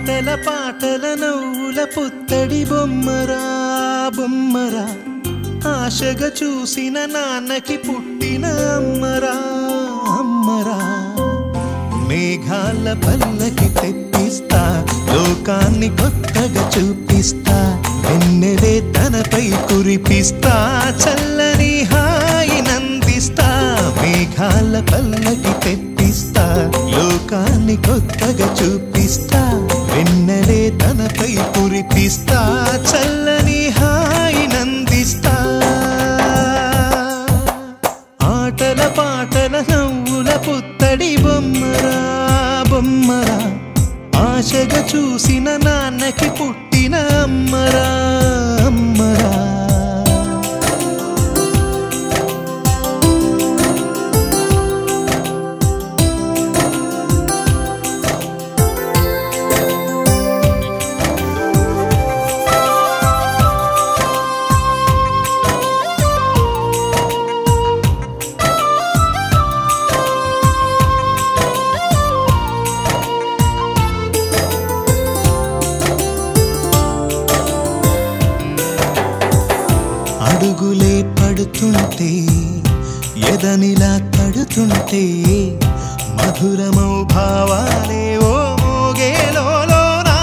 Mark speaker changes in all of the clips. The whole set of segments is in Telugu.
Speaker 1: ఆటల పాటల నవ్వుల పుత్తడి బొమ్మరా బొమ్మరా ఆశగా చూసిన నాన్నకి పుట్టిన అమ్మరా అమ్మరా మేఘాల పల్లకి తెప్పిస్తా లోకాన్ని కొత్తగా చూపిస్తా వెన్నెలే తనపై కురిపిస్తా చల్లని హాయి నందిస్తా మేఘాల పల్లకి తెప్పిస్తా లోకాన్ని కొత్తగా చూపిస్తా వెన్నెలే తనపై కురిపిస్తా చల్లని హాయి నందిస్తా ఆటల పాటల నవ్వుల పుత్తడి బొమ్మరా బొమ్మరా ఆశగా చూసిన నాన్నకి పుట్టిన అమ్మరా అమ్మరా అడుగులే పడుతుంటే ఎదనిలా తడుతుంటే మధురమౌ భావాలే ఓ మోగేలోనా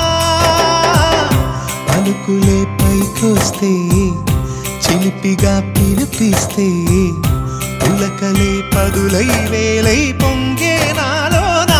Speaker 1: పలుకులే పైకొస్తే చిలిపిగా పిలిపిస్తే పులకలే పదులై వేలై పొంగే నాలోనా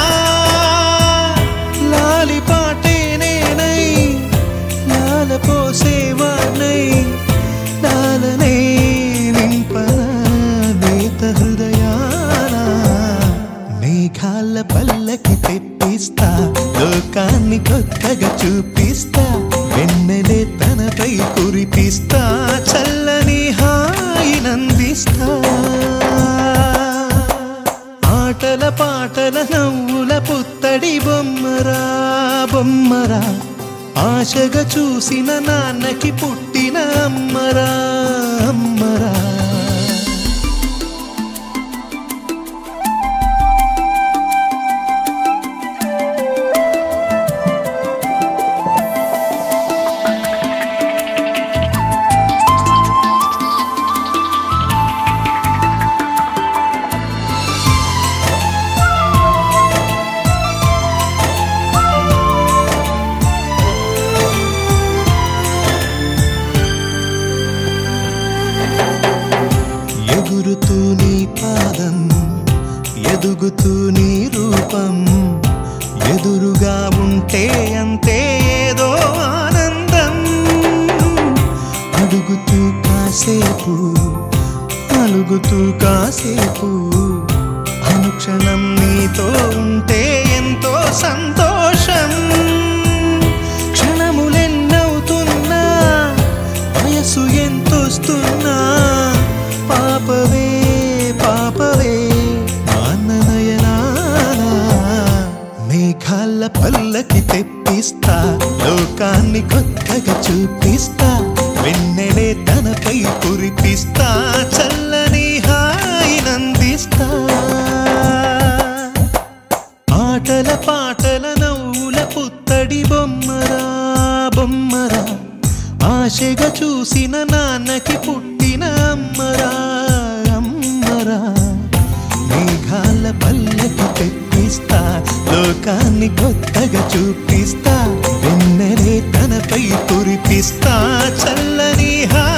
Speaker 1: లాలి పాటే నేనై లాల పోసేవాణ్ణై లాలనే నింపనా నేత హృదయాన మేఘాల పల్లకి తెప్పిస్తా లోకాన్ని కొత్తగా చూపిస్తా వెన్నెలే తనపై కురిపిస్తా చల్లని హాయి నందిస్తా ఆటల పాటల నవ్వుల పుత్తడి బొమ్మరా బొమ్మరా ఆశగా చూసిన నాన్నకి పుట్టిన అమ్మరా అమ్మరా ఎగురుతూ నీ పాదం ఎదుగుతూ నీ రూపం ఎదురుగా ఉంటే అంతే ఏదో ఆనందం అడుగుతూ కాసేపు అలుగుతూ కాసేపు అనుక్షణం నీతో ఉంటే ఎంతో సంతోషం క్షణములెన్నవుతున్నా వయసు ఎంతొస్తున్నా పాపవే పాపవే నాన్ననయనానా మేఘాల పల్లకి తెప్పిస్తా లోకాన్ని కొత్తగా చూపిస్తా వెన్నెలే తనపై కురిపిస్తా చల్లని హాయి నందిస్తా ఆటల పాటల నవ్వుల పుత్తడి బొమ్మరా బొమ్మరా ఆశగా చూసిన నాన్నకి పుట్టిన అమ్మరా అమ్మరా మేఘాల పల్లకి తెప్పిస్తా లోకాన్ని కొత్తగా చూపిస్తా వెన్నెలే తనపై కురిపిస్తా చల్లని హా